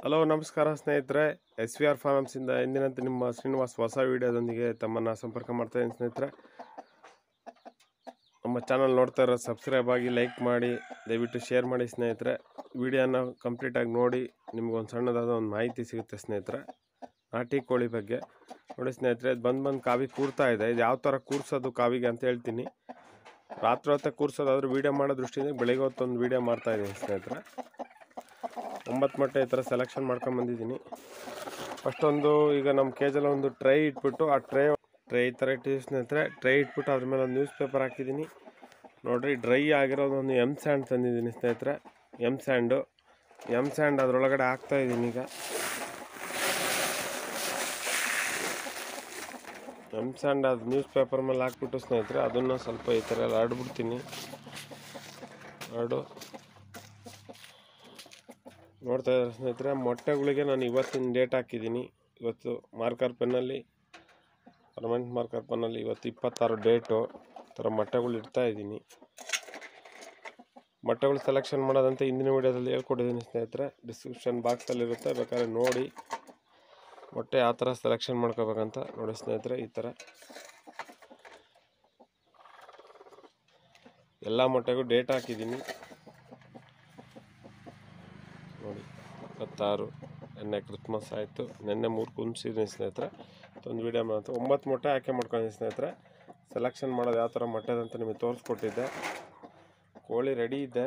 hello ನಮಸ್ಕಾರ ಸ್ನೇಹಿತರೆ S we are ಫಾರ್ಮ್ಸಿಂದ ಎಂದಿನಂತೆ ನಿಮ್ಮ ಶ್ರೀನಿವಾಸ್ ಹೊಸ ವಿಡಿಯೋದೊಂದಿಗೆ ತಮ್ಮನ್ನು ಸಂಪರ್ಕ ಮಾಡ್ತಾ ಇದ್ದೀನಿ ಸ್ನೇಹಿತರೆ ನಮ್ಮ ಚಾನಲ್ ನೋಡ್ತಾ ಇರೋ ಸಬ್ಸ್ಕ್ರೈಬ್ ಆಗಿ ಲೈಕ್ ಮಾಡಿ ದಯವಿಟ್ಟು ಶೇರ್ ಮಾಡಿ ಸ್ನೇಹಿತರೆ ವಿಡಿಯೋನ ಕಂಪ್ಲೀಟಾಗಿ ನೋಡಿ ನಿಮ್ಗೊಂದು ಸಣ್ಣದಾದ ಒಂದು ಮಾಹಿತಿ ಸಿಗುತ್ತೆ ಸ್ನೇಹಿತರೆ ನಾಟಿ ಕೋಳಿ ಬಗ್ಗೆ ನೋಡಿ ಸ್ನೇಹಿತರೆ ಇದು ಬಂದು ಬಂದು ಕಾವಿ ಕೂರ್ತಾ ಇದೆ ಇದು ಯಾವ ಥರ ಕೂರ್ಸೋದು ಕಾವಿಗೆ ಅಂತ ಹೇಳ್ತೀನಿ ರಾತ್ರಿ ಹೊತ್ತೆ ಕೂರ್ಸೋದಾದ್ರೆ ವೀಡಿಯೋ ಮಾಡೋ ದೃಷ್ಟಿಯಿಂದ ಬೆಳಿಗ್ಗೆ ಹೊತ್ತೊಂದು ವೀಡಿಯೋ ಮಾಡ್ತಾ ಇದ್ದೀನಿ ಸ್ನೇಹಿತರೆ ಒಂಬತ್ತು ಮೊಟ್ಟೆ ಈ ಥರ ಸೆಲೆಕ್ಷನ್ ಮಾಡ್ಕೊಂಬಂದಿದ್ದೀನಿ ಫಸ್ಟ್ ಒಂದು ಈಗ ನಮ್ಮ ಕೇಜಲ್ಲಿ ಒಂದು ಟ್ರೈ ಇಟ್ಬಿಟ್ಟು ಆ ಟ್ರೈ ಟ್ರೈ ಈ ಥರ ಇಟ್ಟಿದ್ದೀವಿ ಸ್ನೇಹಿತರೆ ಟ್ರೈ ಇಟ್ಬಿಟ್ಟು ಅದ್ರ ಮೇಲೆ ಒಂದು ನ್ಯೂಸ್ ಪೇಪರ್ ಹಾಕಿದ್ದೀನಿ ನೋಡಿರಿ ಡ್ರೈ ಆಗಿರೋದೊಂದು ಎಮ್ ಸ್ಯಾಂಡ್ ತಂದಿದ್ದೀನಿ ಸ್ನೇಹಿತರೆ ಎಮ್ ಸ್ಯಾಂಡು ಎಮ್ ಸ್ಯಾಂಡ್ ಅದರೊಳಗಡೆ ಹಾಕ್ತಾ ಇದ್ದೀನಿ ಈಗ ಎಮ್ ಸ್ಯಾಂಡ್ ಅದು ನ್ಯೂಸ್ ಪೇಪರ್ ಮೇಲೆ ಹಾಕ್ಬಿಟ್ಟು ಸ್ನೇಹಿತರೆ ಅದನ್ನು ಸ್ವಲ್ಪ ಈ ಥರ ಎಲ್ಲ ಹರಡ್ಬಿಡ್ತೀನಿ ಹರಡು ನೋಡ್ತಾ ಇದ್ದಾರೆ ಸ್ನೇಹಿತರೆ ಮೊಟ್ಟೆಗಳಿಗೆ ನಾನು ಇವತ್ತಿನ ಡೇಟ್ ಹಾಕಿದ್ದೀನಿ ಇವತ್ತು ಮಾರ್ಕರ್ ಪೆನ್ನಲ್ಲಿ ಪರ್ಮನೆಂಟ್ ಮಾರ್ಕರ್ ಪೆನ್ನಲ್ಲಿ ಇವತ್ತು ಇಪ್ಪತ್ತಾರು ಡೇಟು ಈ ಥರ ಮೊಟ್ಟೆಗಳು ಇಡ್ತಾ ಇದ್ದೀನಿ ಮೊಟ್ಟೆಗಳು ಸೆಲೆಕ್ಷನ್ ಮಾಡೋದಂತ ಹಿಂದಿನ ವೀಡಿಯೋದಲ್ಲಿ ಹೇಳ್ಕೊಟ್ಟಿದ್ದೀನಿ ಸ್ನೇಹಿತರೆ ಡಿಸ್ಕ್ರಿಪ್ಷನ್ ಬಾಕ್ಸಲ್ಲಿರುತ್ತೆ ಬೇಕಾದ್ರೆ ನೋಡಿ ಮೊಟ್ಟೆ ಯಾವ ಥರ ಸೆಲೆಕ್ಷನ್ ಮಾಡ್ಕೋಬೇಕಂತ ನೋಡಿ ಸ್ನೇಹಿತರೆ ಈ ಥರ ಎಲ್ಲ ಮೊಟ್ಟೆಗೂ ಡೇಟ್ ಹಾಕಿದ್ದೀನಿ ನೋಡಿ ಇಪ್ಪತ್ತಾರು ನೆನ್ನೆ ಕ್ರಿಸ್ಮಸ್ ಆಯಿತು ನೆನ್ನೆ ಮೂರು ಕುಂಸಿದ್ದೀನಿ ಸ್ನೇಹಿತರೆ ಒಂದು ವೀಡಿಯೋ ಮಾತು ಒಂಬತ್ತು ಮೊಟ್ಟೆ ಆಯ್ಕೆ ಮಾಡ್ಕೊಂಡಿದ್ದೀನಿ ಸ್ನೇಹಿತರೆ ಸೆಲೆಕ್ಷನ್ ಮಾಡೋದು ಯಾವ ಥರ ಮೊಟ್ಟೆದಂತ ನಿಮಗೆ ತೋರಿಸ್ಕೊಟ್ಟಿದ್ದೆ ಕೋಳಿ ರೆಡಿ ಇದೆ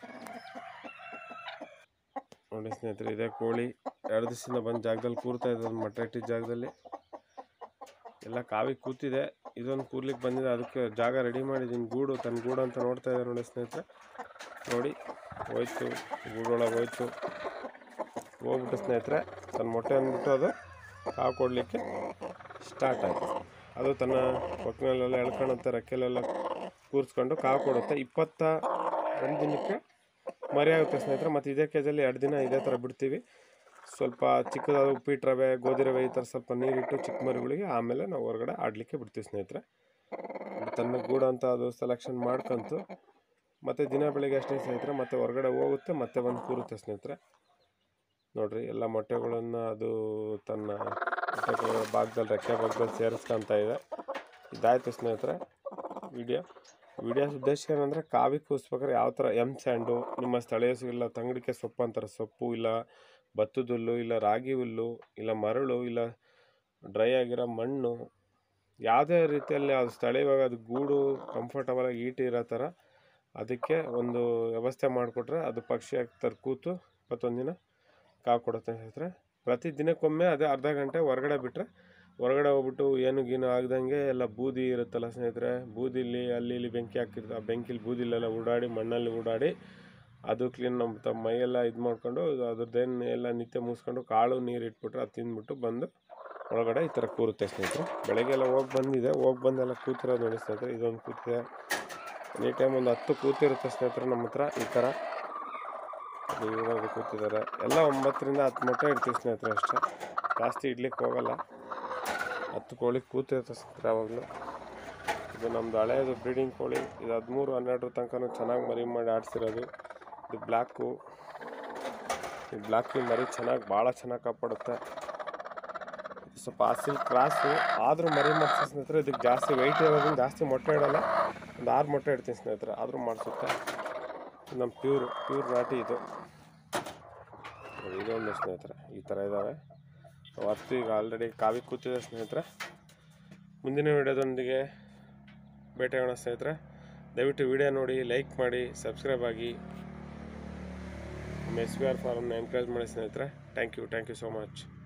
ನೋಡಿ ಸ್ನೇಹಿತರೆ ಇದೆ ಕೋಳಿ ಎರಡು ದಿವಸದಿಂದ ಬಂದು ಜಾಗದಲ್ಲಿ ಕೂರ್ತಾ ಇದೆ ಒಂದು ಮೊಟ್ಟೆ ಇಟ್ಟಿದ್ದ ಜಾಗದಲ್ಲಿ ಎಲ್ಲ ಕಾವಿ ಕೂತಿದೆ ಇದೊಂದು ಕೂರ್ಲಿಕ್ಕೆ ಬಂದಿದೆ ಅದಕ್ಕೆ ಜಾಗ ರೆಡಿ ಮಾಡಿದ್ದೀನಿ ಗೂಡು ತನ್ನ ಗೂಡು ಅಂತ ನೋಡ್ತಾ ಇದ್ದಾರೆ ನೋಡಿ ಸ್ನೇಹಿತರೆ ನೋಡಿ ಹೋಯ್ತು ಗೂಡೊಳಗೆ ಹೋಯ್ತು ಹೋಗ್ಬಿಟ್ಟು ಸ್ನೇಹಿತರೆ ತನ್ನ ಮೊಟ್ಟೆ ಅಂದ್ಬಿಟ್ಟು ಅದು ಕಾವು ಕೊಡಲಿಕ್ಕೆ ಸ್ಟಾರ್ಟ್ ಆಯಿತು ಅದು ತನ್ನ ಪಕ್ಕನಲ್ಲೆಲ್ಲ ಎಳ್ಕೊಳುತ್ತೆ ರೆಕ್ಕೆಲೆಲ್ಲ ಕೂರಿಸ್ಕೊಂಡು ಕಾವು ಕೊಡುತ್ತೆ ಇಪ್ಪತ್ತ ಒಂದು ದಿನಕ್ಕೆ ಮರಿ ಆಗುತ್ತೆ ಸ್ನೇಹಿತರೆ ಮತ್ತು ಇದೇ ಕೇಜಲ್ಲಿ ಎರಡು ದಿನ ಇದೇ ಥರ ಬಿಡ್ತೀವಿ ಸ್ವಲ್ಪ ಚಿಕ್ಕದಾದ ಉಪ್ಪಿಟ್ಟು ರವೆ ಗೋಧಿ ರವೆ ಈ ಥರ ಸ್ವಲ್ಪ ನೀರಿಟ್ಟು ಚಿಕ್ಕ ಮರಿಗಳಿಗೆ ಆಮೇಲೆ ನಾವು ಹೊರಗಡೆ ಆಡಲಿಕ್ಕೆ ಬಿಡ್ತೀವಿ ಸ್ನೇಹಿತರೆ ತನ್ನ ಗೂಡು ಅಂತ ಅದು ಸೆಲೆಕ್ಷನ್ ಮಾಡ್ಕೊಂತು ಮತ್ತು ದಿನ ಬೆಳಿಗ್ಗೆ ಅಷ್ಟೇ ಸ್ನೇಹಿತರೆ ಮತ್ತೆ ಹೊರಗಡೆ ಹೋಗುತ್ತೆ ಮತ್ತೆ ಬಂದು ಕೂರುತ್ತೆ ಸ್ನೇಹಿತರೆ ನೋಡ್ರಿ ಎಲ್ಲ ಮೊಟ್ಟೆಗಳನ್ನು ಅದು ತನ್ನ ಮೊಟ್ಟೆಗಳ ಭಾಗದಲ್ಲಿ ರೆಕ್ಕೆ ಭಾಗದಲ್ಲಿ ಸೇರಿಸ್ಕೊಂತ ಇದೆ ಇದಾಯಿತು ಸ್ನೇಹಿತರೆ ವಿಡಿಯೋ ವಿಡಿಯೋಸ್ ಉದ್ದೇಶ ಏನಂದರೆ ಕಾವಿ ಕೂಸ್ಬೇಕಾದ್ರೆ ಯಾವ ಥರ ಎಮ್ ಸ್ಯಾಂಡು ನಿಮ್ಮ ಸ್ಥಳೀಯ ಸ- ಇಲ್ಲ ತಂಗಡಿಕೆ ಸೊಪ್ಪು ಅಂತಾರೆ ಸೊಪ್ಪು ಇಲ್ಲ ಭತ್ತದ ಹುಲ್ಲು ಇಲ್ಲ ರಾಗಿ ಹುಲ್ಲು ಇಲ್ಲ ಮರಳು ಇಲ್ಲ ಡ್ರೈ ಆಗಿರೋ ಮಣ್ಣು ಯಾವುದೇ ರೀತಿಯಲ್ಲಿ ಅದು ಸ್ಥಳೀಯವಾಗಿ ಅದು ಗೂಡು ಕಂಫರ್ಟಬಲಾಗಿ ಈಟಿ ಇರೋ ಥರ ಅದಕ್ಕೆ ಒಂದು ವ್ಯವಸ್ಥೆ ಮಾಡಿಕೊಟ್ರೆ ಅದು ಪಕ್ಷಿ ಆಗ್ತಾರೆ ಕೂತು ಇಪ್ಪತ್ತೊಂದು ದಿನ ಕಾವು ಕೊಡುತ್ತೆ ಸ್ನೇಹಿತರೆ ಪ್ರತಿ ದಿನಕ್ಕೊಮ್ಮೆ ಅದೇ ಅರ್ಧ ಗಂಟೆ ಹೊರಗಡೆ ಬಿಟ್ಟರೆ ಹೊರಗಡೆ ಹೋಗ್ಬಿಟ್ಟು ಏನು ಗೀನು ಆಗ್ದಂಗೆ ಎಲ್ಲ ಬೂದಿ ಇರುತ್ತಲ್ಲ ಸ್ನೇಹಿತರೆ ಬೂದಿಲಿ ಅಲ್ಲಿ ಇಲ್ಲಿ ಬೆಂಕಿ ಹಾಕಿರ್ತಾರೆ ಆ ಬೆಂಕಿಲಿ ಬೂದಿಲೆಲ್ಲ ಓಡಾಡಿ ಮಣ್ಣಲ್ಲಿ ಓಡಾಡಿ ಅದು ಕ್ಲೀನ್ ನಮ್ಮ ತಮ್ಮ ಮೈಯೆಲ್ಲ ಇದು ಮಾಡ್ಕೊಂಡು ಅದ್ರದ್ದೇನು ಎಲ್ಲ ನಿತ್ಯ ಮುಗಿಸ್ಕೊಂಡು ಕಾಳು ನೀರು ಇಟ್ಬಿಟ್ರೆ ಅದು ತಿಂದ್ಬಿಟ್ಟು ಬಂದು ಒಳಗಡೆ ಈ ಥರ ಕೂರುತ್ತೆ ಸ್ನೇಹಿತರೆ ಬೆಳಗ್ಗೆ ಎಲ್ಲ ಹೋಗಿ ಬಂದಿದೆ ಹೋಗಿ ಬಂದೆಲ್ಲ ಕೂತಿರೋದು ನೋಡಿ ಸ್ನೇಹಿತರೆ ಇದೊಂದು ಕೂತಿದೆ ಎನಿ ಟೈಮ್ ಒಂದು ಹತ್ತು ಕೂತಿರುತ್ತೆ ಸ್ನೇಹಿತರೆ ನಮ್ಮ ಹತ್ರ ಈ ಥರ ಇವಾಗ ಕೂತಿದ್ದಾರೆ ಎಲ್ಲ ಒಂಬತ್ತರಿಂದ ಹತ್ತು ಮೊಟ್ಟೆ ಇಡ್ತೀವಿ ಸ್ನೇಹಿತರೆ ಅಷ್ಟೇ ಜಾಸ್ತಿ ಇಡ್ಲಿಕ್ಕೆ ಹೋಗಲ್ಲ ಹತ್ತು ಕೋಳಿ ಕೂತಿರುತ್ತೆ ಸ್ನೇಹಿತರೆ ಯಾವಾಗಲೂ ಇದು ನಮ್ಮದು ಹಳೆಯದು ಬ್ರೀಡಿಂಗ್ ಕೋಳಿ ಇದು ಹದಿಮೂರು ಹನ್ನೆರಡರ ತನಕ ಚೆನ್ನಾಗಿ ಮರಿ ಮಾಡಿ ಆಡಿಸಿರೋದು ಇದು ಬ್ಲ್ಯಾಕು ಈ ಬ್ಲ್ಯಾಕಿ ಮರಿ ಚೆನ್ನಾಗಿ ಭಾಳ ಚೆನ್ನಾಗಿ ಕಾಪಾಡುತ್ತೆ ಇದು ಸ್ವಲ್ಪ ಅಸಿಲ್ ಕ್ರಾಸು ಆದರೂ ಮರಿ ಮಾಡಿಸಿ ಸ್ನೇಹಿತರೆ ಇದಕ್ಕೆ ಜಾಸ್ತಿ ವೆಯ್ಟ್ ಇರೋದ್ರಿಂದ ಜಾಸ್ತಿ ಮೊಟ್ಟೆ ಇಡಲ್ಲ ಒಂದು ಆರು ಮೊಟ್ಟೆ ಇಡ್ತೀನಿ ಸ್ನೇಹಿತರೆ ಆದರೂ ಮಾಡಿಸುತ್ತೆ ನಮ್ಮ ಪ್ಯೂರ್ ಪ್ಯೂರ್ ನಾಟಿ ಇದು ನೋಡಿ, ಇದೊಂದು ಸ್ನೇಹಿತರೆ ಈ ಥರ ಇದ್ದಾವೆ ಹೊತ್ತು ಈಗ ಆಲ್ರೆಡಿ ಕಾವಿ ಕೂತಿದೆ ಸ್ನೇಹಿತರೆ ಮುಂದಿನ ವಿಡಿಯೋದೊಂದಿಗೆ ಭೇಟಿಯಾಗೋಣ ಸ್ನೇಹಿತರೆ ದಯವಿಟ್ಟು ವಿಡಿಯೋ ನೋಡಿ ಲೈಕ್ ಮಾಡಿ ಸಬ್ಸ್ಕ್ರೈಬ್ ಆಗಿ ನಮ್ಮ ಎಸ್ ಬಿ ಆರ್ ಫಾರ್ಮ್ನ ಎನ್ಕರೇಜ್ ಮಾಡಿ ಸ್ನೇಹಿತರೆ thank you thank you so much